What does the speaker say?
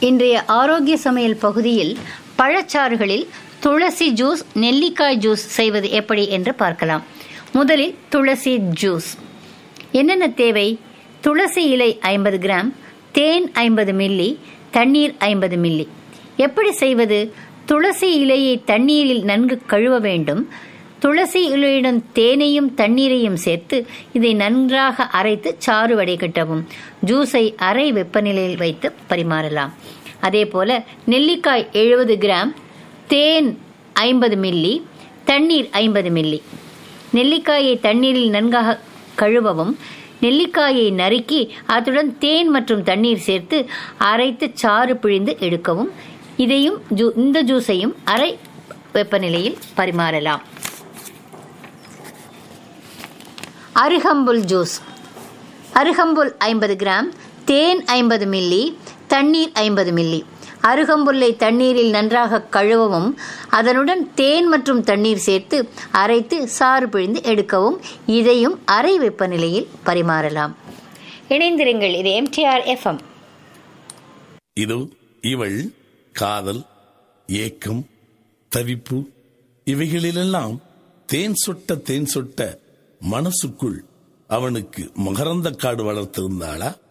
இன்றைய ஆரோக்கிய சமையல் பகுதியில் பழச்சாறுகளில் துளசி ஜூஸ் நெல்லிக்காய் ஜூஸ் செய்வது எப்படி என்று பார்க்கலாம் முதலில் துளசி ஜூஸ் என்னென்ன தேவை துளசி இலை ஐம்பது கிராம் தேன் ஐம்பது மில்லி தண்ணீர் ஐம்பது மில்லி எப்படி செய்வது துளசி இலையை தண்ணீரில் நன்கு கழுவ வேண்டும் துளசி இலையுடன் தேனையும் தண்ணீரையும் சேர்த்து இதை நன்றாக அரைத்து சாறு வடிகட்டவும் ஜூஸை அரை வெப்பநிலையில் வைத்து பரிமாறலாம் அதே போல நெல்லிக்காய் எழுபது கிராம் தேன் ஐம்பது மில்லி தண்ணீர் ஐம்பது மில்லி நெல்லிக்காயை தண்ணீரில் நன்காக கழுவவும் நெல்லிக்காயை நறுக்கி அத்துடன் தேன் மற்றும் தண்ணீர் சேர்த்து அரைத்து சாறு பிழிந்து எடுக்கவும் இதையும் ஜூ இந்த ஜூஸையும் அரை வெப்பநிலையில் பரிமாறலாம் அருகம்புல் ஜூஸ் அருகம்புல் ஐம்பது கிராம் தேன் ஐம்பது மில்லி தண்ணீர் ஐம்பது மில்லி அருகம்புல்லை தண்ணீரில் நன்றாக கழுவவும் அதனுடன் தேன் மற்றும் தண்ணீர் சேர்த்து அரைத்து சாறு பிழிந்து எடுக்கவும் இதையும் அரை வெப்பநிலையில் பரிமாறலாம் இணைந்திருங்கள் இது எம்டிஆர் எஃப்எம் இதோ இவள் காதல் ஏக்கம் தவிப்பு இவைகளிலெல்லாம் தேன் சொட்ட தேன் சொட்ட மனசுக்குள் அவனுக்கு மகரந்த காடு வளர்த்திருந்தாளா